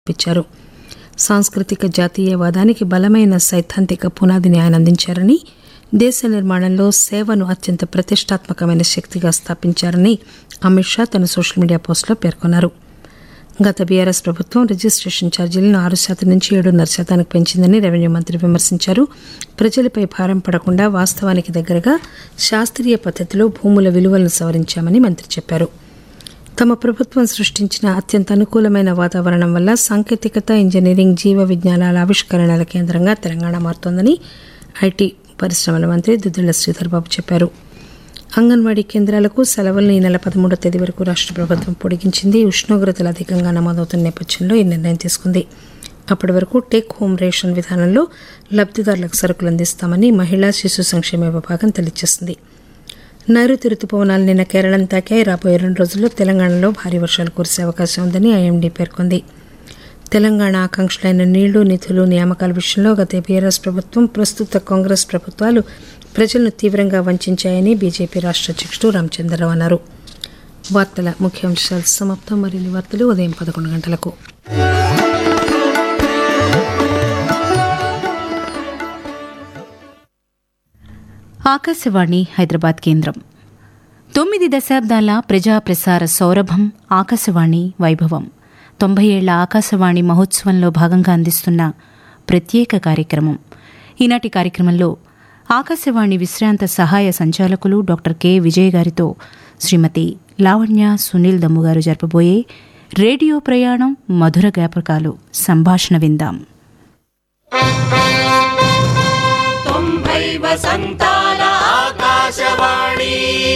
ఇచ్చారు సాంస్కృతిక జాతీయవాదానికి బలమైన సైద్ధాంతిక పునాదిని ఆయన అందించారని దేశ నిర్మాణంలో సేవను అత్యంత ప్రతిష్టాత్మకమైన శక్తిగా స్థాపించారని అమిత్ షా తన సోషల్ మీడియా పోస్టులో పేర్కొన్నారు గత బీఆర్ఎస్ ప్రభుత్వం రిజిస్ట్రేషన్ ఛార్జీలను ఆరు శాతం నుంచి ఏడున్నర శాతానికి పెంచిందని రెవెన్యూ మంత్రి విమర్శించారు ప్రజలపై భారం పడకుండా వాస్తవానికి దగ్గరగా శాస్త్రీయ పద్ధతిలో భూముల విలువలను సవరించామని మంత్రి చెప్పారు తమ ప్రభుత్వం సృష్టించిన అత్యంత అనుకూలమైన వాతావరణం వల్ల సాంకేతికత ఇంజనీరింగ్ జీవ విజ్ఞానాల ఆవిష్కరణల కేంద్రంగా తెలంగాణ మారుతోందని ఐటీ పరిశ్రమల మంత్రి దుద్దిళ్ల శ్రీధర్ బాబు చెప్పారు అంగన్వాడీ కేంద్రాలకు సెలవులను ఈ నెల పదమూడో తేదీ వరకు రాష్ట్ర ప్రభుత్వం పొడిగించింది ఉష్ణోగ్రతలు అధికంగా నమోదవుతున్న నేపథ్యంలో ఈ నిర్ణయం తీసుకుంది అప్పటి వరకు టేక్ హోమ్ రేషన్ విధానంలో లబ్దిదారులకు సరుకులు అందిస్తామని మహిళా శిశు సంక్షేమ విభాగం తెలియజేసింది నైరుతి రుతుపవనాలు నిన్న కేరళం తాకాయి రాబోయే రెండు రోజుల్లో తెలంగాణలో భారీ వర్షాలు కురిసే అవకాశం ఉందని ఐఎండీ పేర్కొంది తెలంగాణ ఆకాంక్షలైన నీళ్లు నిధులు నియామకాల విషయంలో గత బీఆర్ఎస్ ప్రభుత్వం ప్రస్తుత కాంగ్రెస్ ప్రభుత్వాలు ప్రజలను తీవ్రంగా వంచాయని బీజేపీ రాష్ట్ర అధ్యక్షుడు రామచంద్రరావు అన్నారు వార్తల ముఖ్యాంశాలు సమాప్తం మరిన్ని వార్తలు ఉదయం పదకొండు గంటలకు ఆకాశవాణి హైదరాబాద్ కేంద్రం తొమ్మిది దశాబ్దాల ప్రజా ప్రసార సౌరభం ఆకాశవాణి వైభవం తొంభై ఏళ్ల ఆకాశవాణి మహోత్సవంలో భాగంగా అందిస్తున్న ప్రత్యేక కార్యక్రమం ఈనాటి కార్యక్రమంలో ఆకాశవాణి విశ్రాంత సహాయ సంచాలకులు డాక్టర్ కె విజయ్ గారితో శ్రీమతి లావణ్య సునీల్ దమ్ము గారు జరపబోయే రేడియో ప్రయాణం మధుర జ్ఞాపకాలు సంభాషణ విందాం తొంభై వసంతాల ఆకాశవాణి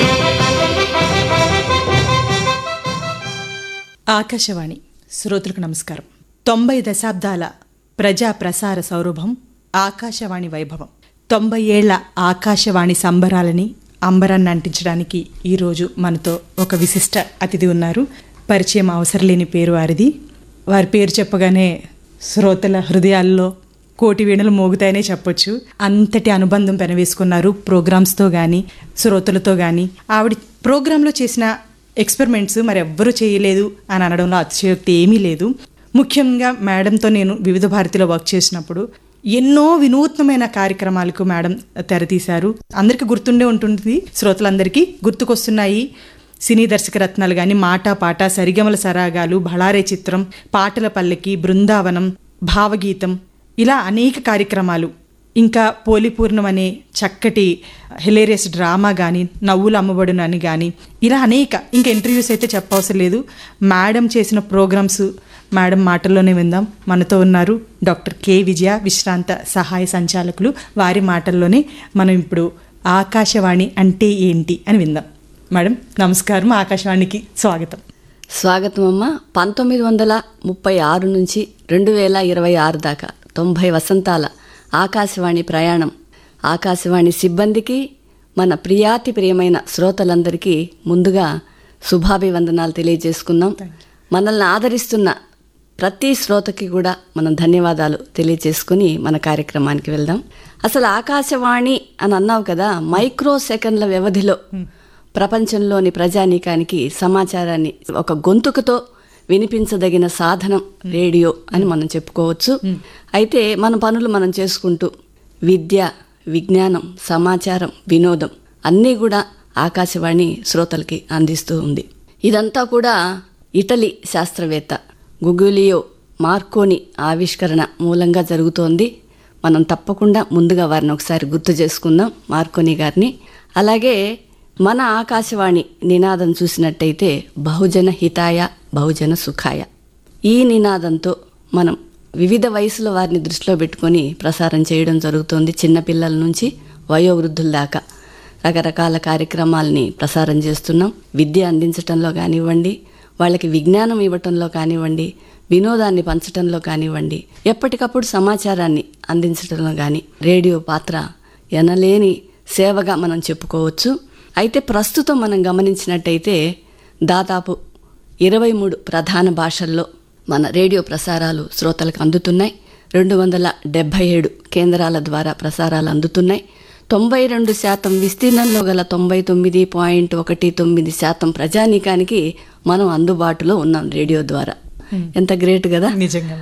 ఆకాశవాణి శ్రోతలకు నమస్కారం తొంభై దశాబ్దాల ప్రజా ప్రసార సౌరభం ఆకాశవాణి వైభవం తొంభై ఏళ్ల ఆకాశవాణి సంబరాలని అంబరాన్ని అంటించడానికి ఈరోజు మనతో ఒక విశిష్ట అతిథి ఉన్నారు పరిచయం అవసరం లేని పేరు వారిది వారి పేరు చెప్పగానే శ్రోతల హృదయాల్లో కోటి వీణలు మోగుతాయనే చెప్పొచ్చు అంతటి అనుబంధం పెనవేసుకున్నారు ప్రోగ్రామ్స్తో కానీ శ్రోతలతో కానీ ఆవిడ ప్రోగ్రాంలో చేసిన ఎక్స్పెరిమెంట్స్ మరి ఎవ్వరూ చేయలేదు అని అనడంలో అతిశయోక్తి ఏమీ లేదు ముఖ్యంగా మేడంతో నేను వివిధ భారతిలో వర్క్ చేసినప్పుడు ఎన్నో వినూత్నమైన కార్యక్రమాలకు మేడం తెరతీశారు అందరికీ గుర్తుండే ఉంటుంది శ్రోతలందరికీ గుర్తుకొస్తున్నాయి సినీ దర్శక రత్నాలు కానీ మాట పాట సరిగమల సరాగాలు బళారే చిత్రం పాటల పల్లకి బృందావనం భావగీతం ఇలా అనేక కార్యక్రమాలు ఇంకా పోలిపూర్ణం అనే చక్కటి హిలేరియస్ డ్రామా కానీ నవ్వులు అమ్మబడును అని కానీ ఇలా అనేక ఇంకా ఇంటర్వ్యూస్ అయితే చెప్పవసరం లేదు మేడం చేసిన ప్రోగ్రామ్స్ మేడం మాటల్లోనే విందాం మనతో ఉన్నారు డాక్టర్ కె విజయ విశ్రాంత సహాయ సంచాలకులు వారి మాటల్లోనే మనం ఇప్పుడు ఆకాశవాణి అంటే ఏంటి అని విందాం మేడం నమస్కారం ఆకాశవాణికి స్వాగతం స్వాగతం అమ్మ పంతొమ్మిది వందల ముప్పై ఆరు నుంచి రెండు వేల ఇరవై ఆరు దాకా తొంభై వసంతాల ఆకాశవాణి ప్రయాణం ఆకాశవాణి సిబ్బందికి మన ప్రియాతి ప్రియమైన శ్రోతలందరికీ ముందుగా శుభాభివందనాలు తెలియజేసుకుందాం మనల్ని ఆదరిస్తున్న ప్రతి శ్రోతకి కూడా మనం ధన్యవాదాలు తెలియజేసుకుని మన కార్యక్రమానికి వెళ్దాం అసలు ఆకాశవాణి అని అన్నావు కదా మైక్రో సెకండ్ల వ్యవధిలో ప్రపంచంలోని ప్రజానీకానికి సమాచారాన్ని ఒక గొంతుకుతో వినిపించదగిన సాధనం రేడియో అని మనం చెప్పుకోవచ్చు అయితే మన పనులు మనం చేసుకుంటూ విద్య విజ్ఞానం సమాచారం వినోదం అన్నీ కూడా ఆకాశవాణి శ్రోతలకి అందిస్తూ ఉంది ఇదంతా కూడా ఇటలీ శాస్త్రవేత్త గుగులియో మార్కోని ఆవిష్కరణ మూలంగా జరుగుతోంది మనం తప్పకుండా ముందుగా వారిని ఒకసారి గుర్తు చేసుకుందాం మార్కోని గారిని అలాగే మన ఆకాశవాణి నినాదం చూసినట్టయితే బహుజన హితాయ బహుజన సుఖాయ ఈ నినాదంతో మనం వివిధ వయసుల వారిని దృష్టిలో పెట్టుకొని ప్రసారం చేయడం జరుగుతోంది చిన్నపిల్లల నుంచి వయోవృద్ధుల దాకా రకరకాల కార్యక్రమాలని ప్రసారం చేస్తున్నాం విద్య అందించటంలో కానివ్వండి వాళ్ళకి విజ్ఞానం ఇవ్వటంలో కానివ్వండి వినోదాన్ని పంచటంలో కానివ్వండి ఎప్పటికప్పుడు సమాచారాన్ని అందించటంలో కానీ రేడియో పాత్ర ఎనలేని సేవగా మనం చెప్పుకోవచ్చు అయితే ప్రస్తుతం మనం గమనించినట్టయితే దాదాపు ఇరవై మూడు ప్రధాన భాషల్లో మన రేడియో ప్రసారాలు శ్రోతలకు అందుతున్నాయి రెండు వందల డెబ్భై ఏడు కేంద్రాల ద్వారా ప్రసారాలు అందుతున్నాయి తొంభై రెండు శాతం విస్తీర్ణంలో గల తొంభై తొమ్మిది పాయింట్ ఒకటి తొమ్మిది శాతం ప్రజానీకానికి మనం అందుబాటులో ఉన్నాం రేడియో ద్వారా ఎంత గ్రేట్ కదా నిజంగా